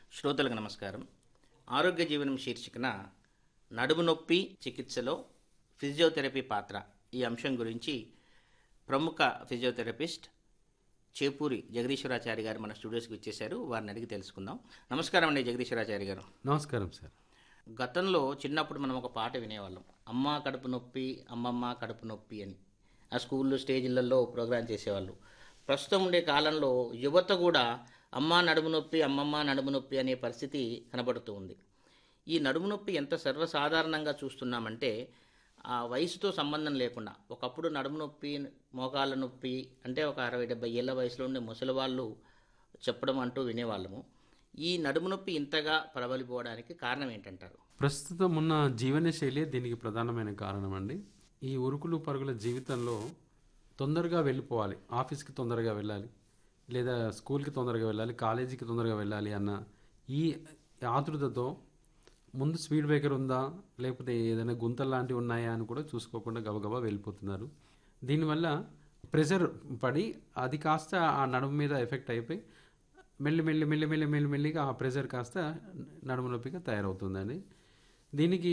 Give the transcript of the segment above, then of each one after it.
శ్రోతలకు నమస్కారం ఆరోగ్య జీవనం శీర్షికన నడుము నొప్పి చికిత్సలో ఫిజియోథెరపీ పాత్ర ఈ అంశం గురించి ప్రముఖ ఫిజియోథెరపిస్ట్ చేపూరి జగదీశ్వరాచారి గారు మన స్టూడియోస్కి వచ్చేసారు వారిని అడిగి తెలుసుకుందాం నమస్కారం అండి జగదీశ్వరాచారి గారు నమస్కారం సార్ గతంలో చిన్నప్పుడు మనం ఒక పాట వినేవాళ్ళం అమ్మ కడుపు నొప్పి అమ్మమ్మ కడుపు నొప్పి అని ఆ స్కూల్లో స్టేజ్లలో ప్రోగ్రాం చేసేవాళ్ళు ప్రస్తుతం ఉండే కాలంలో యువత కూడా అమ్మ నడుము నొప్పి అమ్మమ్మ నడుము నొప్పి అనే పరిస్థితి కనబడుతూ ఉంది ఈ నడుము నొప్పి ఎంత సర్వసాధారణంగా చూస్తున్నామంటే ఆ వయసుతో సంబంధం లేకుండా ఒకప్పుడు నడుము నొప్పి మోకాళ్ళ నొప్పి అంటే ఒక అరవై డెబ్బై ఏళ్ళ వయసులో ఉండే ముసలి వాళ్ళు చెప్పడం అంటూ వినేవాళ్ళము ఈ నడుము నొప్పి ఇంతగా ప్రబలిపోవడానికి కారణం ఏంటంటారు ప్రస్తుతం ఉన్న జీవనశైలి దీనికి ప్రధానమైన కారణం అండి ఈ ఉరుకులు పరుగుల జీవితంలో తొందరగా వెళ్ళిపోవాలి ఆఫీస్కి తొందరగా వెళ్ళాలి లేదా స్కూల్కి తొందరగా వెళ్ళాలి కాలేజీకి తొందరగా వెళ్ళాలి అన్న ఈ ఆతృతతో ముందు స్పీడ్ బ్రేకర్ ఉందా లేకపోతే ఏదైనా గుంతలు లాంటివి ఉన్నాయా అని కూడా చూసుకోకుండా గబగబా వెళ్ళిపోతున్నారు దీనివల్ల ప్రెషర్ పడి అది కాస్త ఆ నడుము మీద ఎఫెక్ట్ అయిపోయి మెల్లి మెల్లి మెల్లి మెల్లి మెల్లి మెల్లిగా ఆ ప్రెషర్ కాస్త నడుము నొప్పిగా తయారవుతుందండి దీనికి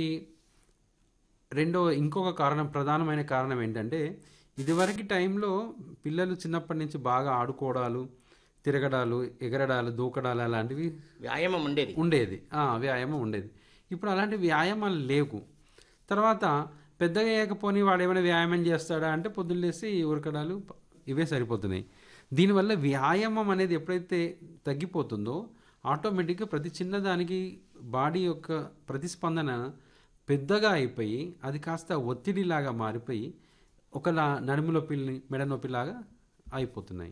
రెండో ఇంకొక కారణం ప్రధానమైన కారణం ఏంటంటే ఇదివరకు టైంలో పిల్లలు చిన్నప్పటి నుంచి బాగా ఆడుకోవడాలు తిరగడాలు ఎగరడాలు దూకడాలు అలాంటివి వ్యాయామం ఉండేది ఉండేది ఆ, వ్యాయామం ఉండేది ఇప్పుడు అలాంటి వ్యాయామాలు లేవు తర్వాత పెద్దగా అయ్యకపోని వాడు ఏమైనా వ్యాయామం చేస్తాడా అంటే పొద్దున్న లేసి ఉరకడాలు ఇవే సరిపోతున్నాయి దీనివల్ల వ్యాయామం అనేది ఎప్పుడైతే తగ్గిపోతుందో ఆటోమేటిక్గా ప్రతి చిన్నదానికి బాడీ యొక్క ప్రతిస్పందన పెద్దగా అయిపోయి అది కాస్త ఒత్తిడిలాగా మారిపోయి ఒకలా నడుము నొప్పిని మెడ నొప్పిలాగా అయిపోతున్నాయి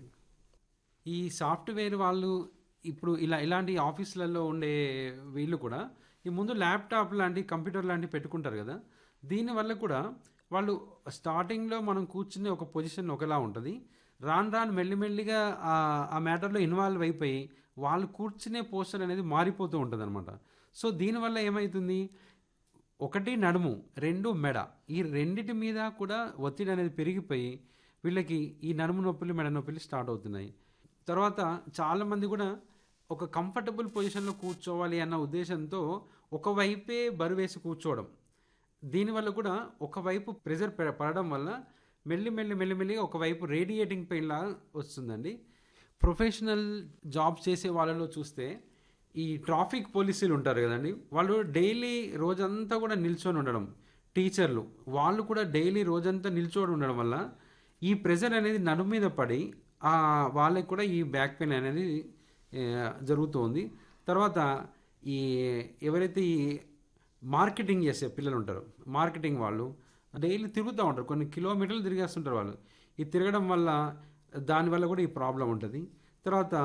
ఈ సాఫ్ట్వేర్ వాళ్ళు ఇప్పుడు ఇలా ఇలాంటి ఆఫీసులలో ఉండే వీళ్ళు కూడా ఈ ముందు ల్యాప్టాప్ లాంటి కంప్యూటర్ లాంటివి పెట్టుకుంటారు కదా దీనివల్ల కూడా వాళ్ళు స్టార్టింగ్లో మనం కూర్చునే ఒక పొజిషన్ ఒకలా ఉంటుంది రాను రాను మెల్లిమెల్లిగా ఆ- ఆ మ్యాటర్లో ఇన్వాల్వ్ అయిపోయి వాళ్ళు కూర్చునే పోస్టర్ అనేది మారిపోతూ ఉంటుంది అనమాట సో దీనివల్ల ఏమవుతుంది ఒకటి నడుము రెండు మెడ ఈ రెండిటి మీద కూడా ఒత్తిడి అనేది పెరిగిపోయి వీళ్ళకి ఈ నడుము నొప్పులు మెడ నొప్పులు స్టార్ట్ అవుతున్నాయి తర్వాత చాలామంది కూడా ఒక కంఫర్టబుల్ పొజిషన్లో కూర్చోవాలి అన్న ఉద్దేశంతో ఒకవైపే బరువేసి కూర్చోవడం దీనివల్ల కూడా ఒకవైపు ప్రెజర్ పె- పడడం వల్ల మెల్లి మెల్లి మెల్లి మెల్లిగా ఒకవైపు రేడియేటింగ్ పెయిన్ లాగా వస్తుందండి ప్రొఫెషనల్ జాబ్ చేసే వాళ్ళలో చూస్తే ఈ ట్రాఫిక్ పోలీసులు ఉంటారు కదండి వాళ్ళు డైలీ రోజంతా కూడా నిల్చొని ఉండడం టీచర్లు వాళ్ళు కూడా డైలీ రోజంతా నిల్చొని ఉండడం వల్ల ఈ ప్రెజర్ అనేది నడుము మీద పడి ఆ వాళ్ళకి కూడా ఈ బ్యాక్ పెయిన్ అనేది ఏ, జరుగుతుంది తర్వాత ఈ ఎవరైతే ఈ మార్కెటింగ్ చేసే పిల్లలు ఉంటారు మార్కెటింగ్ వాళ్ళు డైలీ తిరుగుతూ ఉంటారు కొన్ని కిలోమీటర్లు తిరిగేస్తుంటారు వాళ్ళు ఈ తిరగడం వల్ల దానివల్ల కూడా ఈ ప్రాబ్లం ఉంటుంది తర్వాత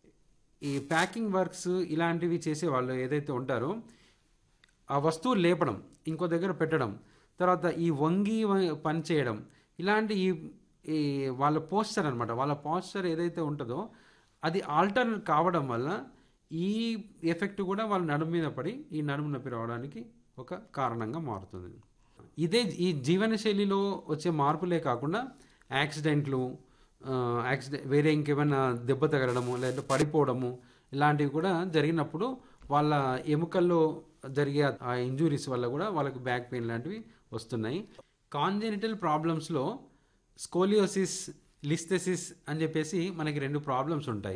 ఈ ప్యాకింగ్ వర్క్స్ ఇలాంటివి చేసే వాళ్ళు ఏదైతే ఉంటారో ఆ వస్తువు లేపడం ఇంకో దగ్గర పెట్టడం తర్వాత ఈ వంగి వ- పని చేయడం ఇలాంటి ఈ ఈ వాళ్ళ పోస్చర్ అనమాట వాళ్ళ పోస్చర్ ఏదైతే ఉంటుందో అది ఆల్టర్ కావడం వల్ల ఈ ఎఫెక్ట్ కూడా వాళ్ళ నడుము మీద పడి ఈ నడుము నొప్పి రావడానికి ఒక కారణంగా మారుతుంది ఇదే ఈ జీవనశైలిలో వచ్చే మార్పులే కాకుండా యాక్సిడెంట్లు యాక్సిడెంట్ వేరే ఇంకేమైనా దెబ్బ తగలడము లేదంటే పడిపోవడము ఇలాంటివి కూడా జరిగినప్పుడు వాళ్ళ ఎముకల్లో జరిగే ఆ ఇంజురీస్ వల్ల కూడా వాళ్ళకి బ్యాక్ పెయిన్ లాంటివి వస్తున్నాయి కాంజెనిటల్ ప్రాబ్లమ్స్లో స్కోలియోసిస్ లిస్థెసిస్ అని చెప్పేసి మనకి రెండు ప్రాబ్లమ్స్ ఉంటాయి